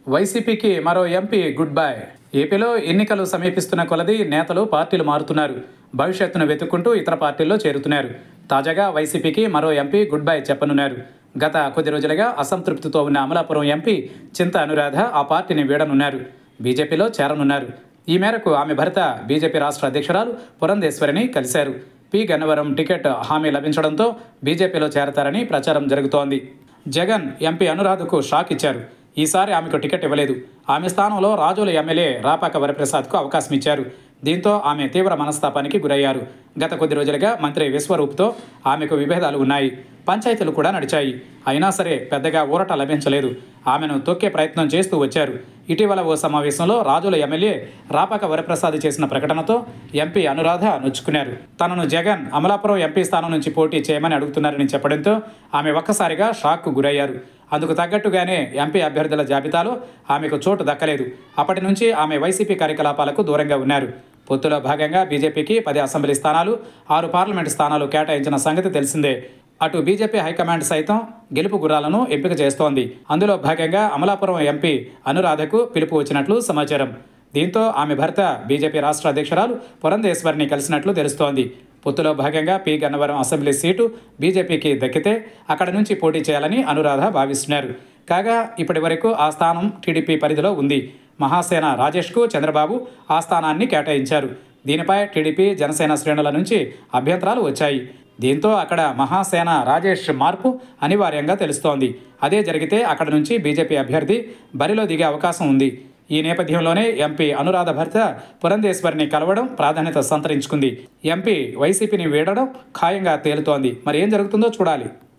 వైసీపీకి మరో MP good bye ఏపీలో ఎన్నికలు సమీపిస్తున్న కొలది నేతలు పార్టీలు మారుతున్నారు భవిష్యత్తును వెతుక్కుంటూ ఇతర పార్టీల్లో చేరుతున్నారు తాజాగా వైసీపీకి మరో ఎంపీ గుడ్ బై చెప్పనున్నారు గత కొద్ది రోజులుగా అసంతృప్తితో ఉన్న అమలాపురం ఎంపీ చింత అనురాధ ఆ పార్టీని వీడనున్నారు బీజేపీలో చేరనున్నారు ఈ మేరకు ఆమె భర్త బీజేపీ రాష్ట్ర అధ్యక్షురాలు పురంధేశ్వరిని కలిశారు పి గన్నవరం టికెట్ హామీ లభించడంతో బీజేపీలో చేరతారని ప్రచారం జరుగుతోంది జగన్ ఎంపీ అనురాధకు షాక్ ఇచ్చారు ఈసారి ఆమెకు టికెట్ ఇవ్వలేదు ఆమె స్థానంలో రాజోల ఎమ్మెల్యే రాపాక వరప్రసాద్కు అవకాశం ఇచ్చారు దీంతో ఆమె తీవ్ర మనస్తాపానికి గురయ్యారు గత కొద్ది రోజులుగా మంత్రి విశ్వరూప్తో ఆమెకు విభేదాలు ఉన్నాయి పంచాయతీలు కూడా నడిచాయి అయినా సరే పెద్దగా ఊరట లభించలేదు ఆమెను తొక్కే ప్రయత్నం చేస్తూ వచ్చారు ఇటీవల ఓ సమావేశంలో రాజుల ఎమ్మెల్యే రాపాక వరప్రసాద్ చేసిన ప్రకటనతో ఎంపీ అనురాధ నొచ్చుకున్నారు తనను జగన్ అమలాపురం ఎంపీ స్థానం నుంచి పోటీ చేయమని అడుగుతున్నారని చెప్పడంతో ఆమె ఒక్కసారిగా షాక్కు గురయ్యారు అందుకు తగ్గట్టుగానే ఎంపీ అభ్యర్థుల జాబితాలో ఆమెకు చోటు దక్కలేదు అప్పటి నుంచి ఆమె వైసీపీ కార్యకలాపాలకు దూరంగా ఉన్నారు పొత్తులో భాగంగా బీజేపీకి పది అసెంబ్లీ స్థానాలు ఆరు పార్లమెంటు స్థానాలు కేటాయించిన సంగతి తెలిసిందే అటు బీజేపీ హైకమాండ్ సైతం గెలుపు గుర్రాలను ఎంపిక చేస్తోంది అందులో భాగంగా అమలాపురం ఎంపీ అనురాధకు పిలుపు వచ్చినట్లు సమాచారం దీంతో ఆమె భర్త బీజేపీ రాష్ట్ర అధ్యక్షురాలు పురంధేశ్వరిని కలిసినట్లు తెలుస్తోంది పొత్తులో భాగంగా పి గన్నవరం అసెంబ్లీ సీటు బీజేపీకి దక్కితే అక్కడ నుంచి పోటీ చేయాలని అనురాధ భావిస్తున్నారు కాగా ఇప్పటి వరకు ఆ స్థానం టీడీపీ పరిధిలో ఉంది మహాసేన రాజేష్కు చంద్రబాబు ఆ స్థానాన్ని కేటాయించారు దీనిపై టీడీపీ జనసేన శ్రేణుల నుంచి అభ్యంతరాలు వచ్చాయి దీంతో అక్కడ మహాసేన రాజేష్ మార్పు అనివార్యంగా తెలుస్తోంది అదే జరిగితే అక్కడ నుంచి బీజేపీ అభ్యర్థి బరిలో దిగే అవకాశం ఉంది ఈ నేపథ్యంలోనే ఎంపీ అనురాధ భర్త పురంధేశ్వరిని కలవడం ప్రాధాన్యత సంతరించుకుంది ఎంపీ వైసీపీని వీడడం ఖాయంగా తేలుతోంది మరి ఏం జరుగుతుందో చూడాలి